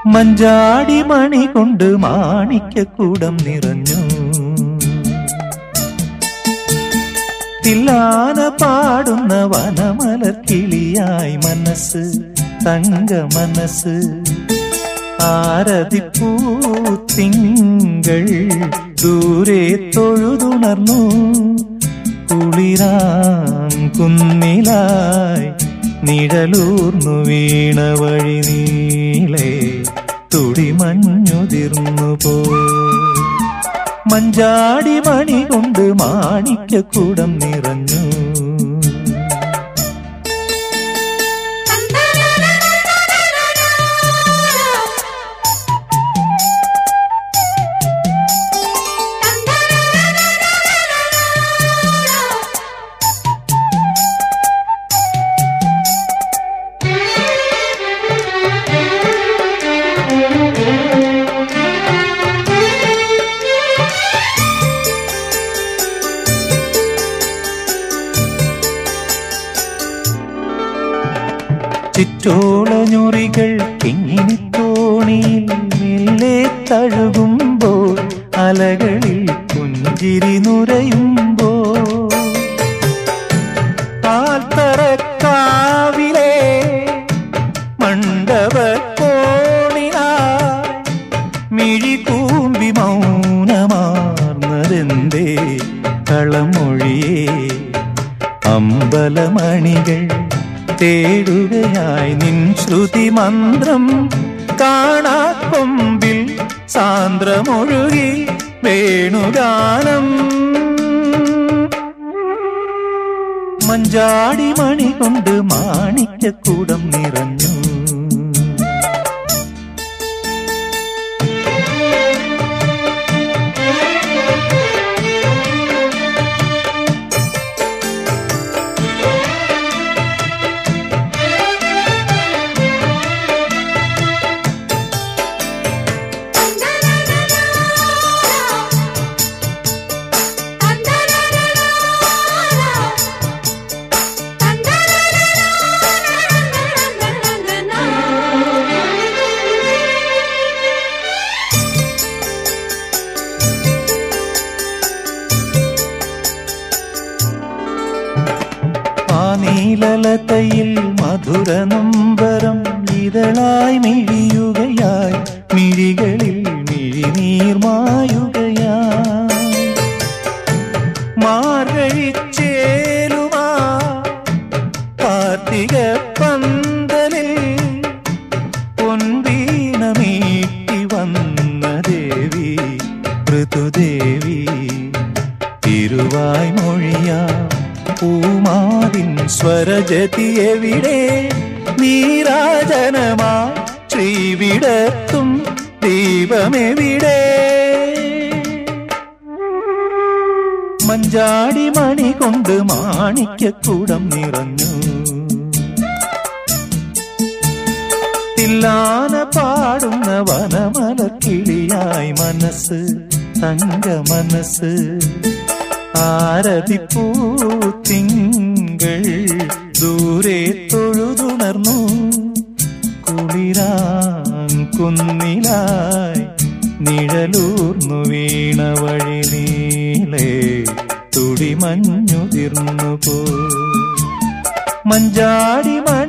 മഞ്ചാടി മണി കൊണ്ട് മാണിക്യക്കൂടം നിറഞ്ഞു തില്ലാന പാടുന്ന വനമലർ കിളിയായി മനസ്സ് തങ്ക മനസ്സ് ആരതിപ്പൂ തിങ്കൾ ദൂരെ തൊഴുതുണർന്നു കുളിരാം കുന്നിലായി നിഴലൂർന്നു വീണ വഴി നീളെ തുടിമഞ്ഞുതിർന്നു പോ മഞ്ചാടി മണി കൊണ്ട് മാണിക്യക്കൂടം നിറഞ്ഞു ചുറ്റോളഞ്ഞുറികൾ കിങ്ങിണി തോണിയിൽ മെല്ലെ തഴുകുമ്പോൾ അലകളിൽ പുഞ്ചിരി നുരയുമ്പോൾ പാൽത്തറക്കാവിലെ മണ്ഡപക്കോണിനാ മിഴി കൂമ്പി മൗനമാർന്നതെന്തേ കളമൊഴിയേ അമ്പലമണികൾ തേടുകയായി നിൻ ശ്രുതി മന്ത്രം കാണാക്കൊമ്പിൽ സാന്ദ്രമൊഴുകി വേണുഗാനം മഞ്ചാടി മണി കൊണ്ട് മാണിക്യക്കൂടം നിറഞ്ഞു ആ നീലലതയിൽ മധുര നൊമ്പരം ഇതളായി മിഴിയുകയായി മിഴികളിൽ മിഴിനീർമായുകയായി മാർഗഴിച്ചേലുമാ കാർത്തിക പന്തലിൽ പൊൻവീണമീട്ടി വന്ന ദേവി ഋതുദേവി തിരുവായ് മൊഴിയാ പൂമാവിൻ സ്വരജതി എവിടെ നീരാജനമാ ശ്രീവിടത്തും ദീപമെവിടെ മഞ്ചാടി മണി കൊണ്ട് മാണിക്യക്കൂടം നിറഞ്ഞു തില്ലാന പാടുന്ന വനമല കിളിയായി മനസ്സ് തങ്ക മനസ്സ് ആരതിപ്പൂ തിങ്കൾ ദൂരെ തൊഴുതുണർന്നു കുളിരാൻ കുന്നിലായി നിഴലൂർന്നു വീണ വഴി നീളെ തുടിമഞ്ഞുതിർന്നു പോ മഞ്ചാടി മണി